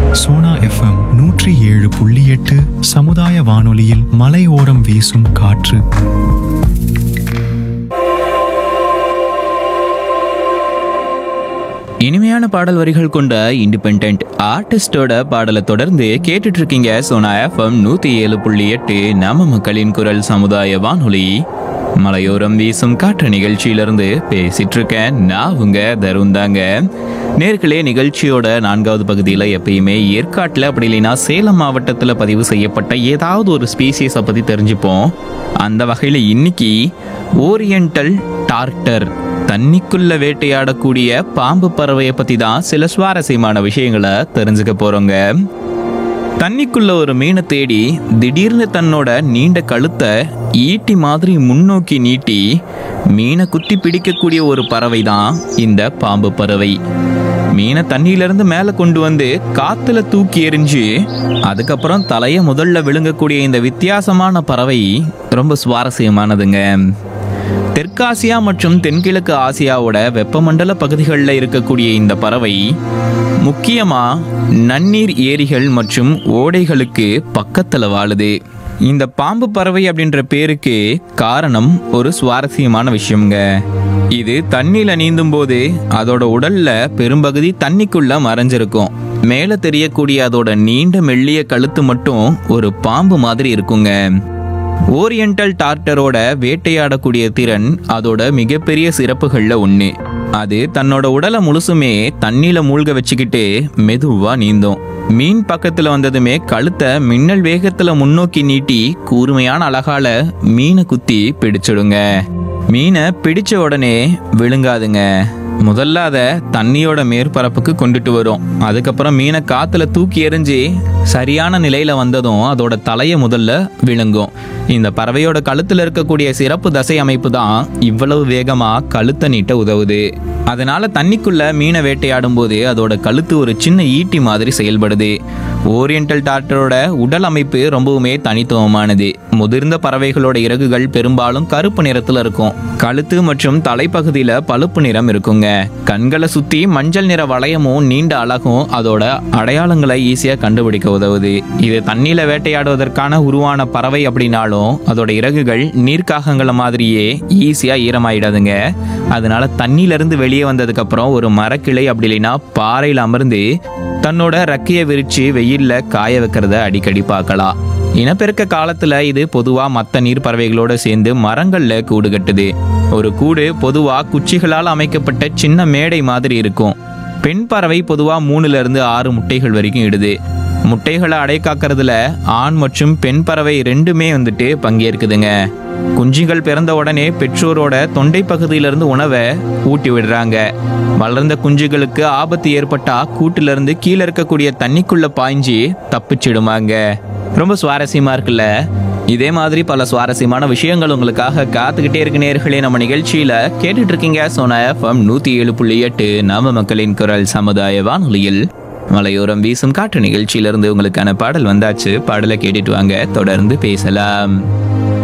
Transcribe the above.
Sona FM நூற்றி ஏழு புள்ளி எட்டு சமுதாய வானொலியில் மலையோரம் வீசும் காற்று இனிமையான பாடல் வரிகள் கொண்ட இண்டிபெண்ட் ஆர்டிஸ்டோட பாடலை தொடர்ந்து கேட்டுட்டு இருக்கீங்க சோனா எஃப்எம் நூத்தி ஏழு புள்ளி எட்டு நம்ம மக்களின் குரல் சமுதாய வானொலி மலையோரம் வீசும் காற்று நிகழ்ச்சியிலிருந்து பேசிட்டு இருக்கேன் நான் உங்க தருண் தாங்க நேர்களே நிகழ்ச்சியோட நான்காவது பகுதியில் எப்பயுமே ஏற்காட்டில் அப்படி இல்லைன்னா சேலம் மாவட்டத்தில் பதிவு செய்யப்பட்ட ஏதாவது ஒரு ஸ்பீசிஸை பற்றி தெரிஞ்சுப்போம் அந்த வகையில் இன்னைக்கு ஓரியண்டல் டார்டர் தண்ணிக்குள்ள வேட்டையாடக்கூடிய பாம்பு பறவையை பத்தி தான் சில சுவாரஸ்யமான விஷயங்களை தெரிஞ்சுக்க போறோங்க தண்ணிக்குள்ள ஒரு மீனை தேடி திடீர்னு தன்னோட நீண்ட கழுத்தை ஈட்டி மாதிரி முன்னோக்கி நீட்டி மீனை குத்தி பிடிக்கக்கூடிய ஒரு பறவை தான் இந்த பாம்பு பறவை மீனை தண்ணியிலிருந்து மேலே கொண்டு வந்து காத்துல தூக்கி எறிஞ்சு அதுக்கப்புறம் தலைய முதல்ல விழுங்கக்கூடிய இந்த வித்தியாசமான பறவை ரொம்ப சுவாரஸ்யமானதுங்க தெற்காசியா மற்றும் தென்கிழக்கு ஆசியாவோட வெப்பமண்டல பகுதிகளில் இருக்கக்கூடிய இந்த பறவை முக்கியமா நன்னீர் ஏரிகள் மற்றும் ஓடைகளுக்கு பக்கத்துல வாழுது இந்த பாம்பு பறவை அப்படின்ற பேருக்கு காரணம் ஒரு சுவாரஸ்யமான விஷயம்ங்க இது தண்ணியில நீந்தும் போது அதோட உடல்ல பெரும்பகுதி தண்ணிக்குள்ள மறைஞ்சிருக்கும் மேலே தெரியக்கூடிய அதோட நீண்ட மெல்லிய கழுத்து மட்டும் ஒரு பாம்பு மாதிரி இருக்குங்க ஓரியண்டல் டார்டரோட வேட்டையாடக்கூடிய திறன் அதோட மிகப்பெரிய சிறப்புகள்ல ஒண்ணு அது தன்னோட உடலை முழுசுமே தண்ணியில மூழ்க வச்சுக்கிட்டு மெதுவா நீந்தும் மீன் பக்கத்துல வந்ததுமே கழுத்தை மின்னல் வேகத்துல முன்னோக்கி நீட்டி கூர்மையான அழகால மீனை குத்தி பிடிச்சிடுங்க மீனை பிடிச்ச உடனே விழுங்காதுங்க முதல்ல அதை தண்ணியோட மேற்பரப்புக்கு கொண்டுட்டு வரும் அதுக்கப்புறம் மீனை காத்துல தூக்கி எறிஞ்சு சரியான நிலையில வந்ததும் அதோட தலையை முதல்ல விழுங்கும் இந்த பறவையோட கழுத்துல இருக்கக்கூடிய சிறப்பு தசை அமைப்பு தான் இவ்வளவு வேகமா கழுத்தை நீட்ட உதவுது அதனால தண்ணிக்குள்ள மீனை வேட்டையாடும் போது அதோட கழுத்து ஒரு சின்ன ஈட்டி மாதிரி செயல்படுது ஓரியண்டல் டார்டரோட உடல் அமைப்பு ரொம்பவுமே தனித்துவமானது முதிர்ந்த பறவைகளோட இறகுகள் பெரும்பாலும் கருப்பு நிறத்துல இருக்கும் கழுத்து மற்றும் தலைப்பகுதியில பழுப்பு நிறம் இருக்குங்க கண்களை சுத்தி மஞ்சள் நிற வளையமும் நீண்ட அழகும் அதோட அடையாளங்களை ஈஸியா கண்டுபிடிக்க உதவுது இது தண்ணியில வேட்டையாடுவதற்கான உருவான பறவை அப்படின்னாலும் அதோட இறகுகள் நீர்க்காகங்களை மாதிரியே ஈஸியா ஈரமாயிடாதுங்க அதனால தண்ணியில இருந்து வெளியே வந்ததுக்கு அப்புறம் ஒரு மரக்கிளை அப்படி இல்லைன்னா பாறையில் அமர்ந்து தன்னோட ரெக்கையை விரிச்சு வெயில்ல காய வைக்கிறத அடிக்கடி பார்க்கலாம் இனப்பெருக்க காலத்துல இது பொதுவா மற்ற நீர் பறவைகளோட சேர்ந்து மரங்கள்ல கூடு கட்டுது ஒரு கூடு பொதுவா குச்சிகளால் அமைக்கப்பட்ட சின்ன மேடை மாதிரி இருக்கும் பெண் பறவை பொதுவா மூணுல இருந்து ஆறு முட்டைகள் வரைக்கும் இடுது முட்டைகளை அடை காக்கிறதுல ஆண் மற்றும் பெண் பறவை ரெண்டுமே வந்துட்டு பங்கேற்குதுங்க குஞ்சுகள் பிறந்த உடனே பெற்றோரோட தொண்டை பகுதியிலிருந்து உணவை ஊட்டி விடுறாங்க வளர்ந்த குஞ்சுகளுக்கு ஆபத்து ஏற்பட்டா கூட்டுல இருந்து கீழே இருக்கக்கூடிய தண்ணிக்குள்ள பாய்ஞ்சி தப்பிச்சிடுமாங்க ரொம்ப சுவாரஸ்யமா இருக்குல்ல இதே மாதிரி பல சுவாரஸ்யமான விஷயங்கள் உங்களுக்காக காத்துக்கிட்டே இருக்கு நேர்களே நம்ம நிகழ்ச்சியில கேட்டுட்டு இருக்கீங்க சோனா எஃப்எம் நூத்தி ஏழு புள்ளி எட்டு நாம மக்களின் குரல் சமுதாய வானொலியில் மலையோரம் வீசும் காற்று நிகழ்ச்சியிலிருந்து உங்களுக்கான பாடல் வந்தாச்சு பாடலை கேட்டுட்டு வாங்க தொடர்ந்து பேசலாம்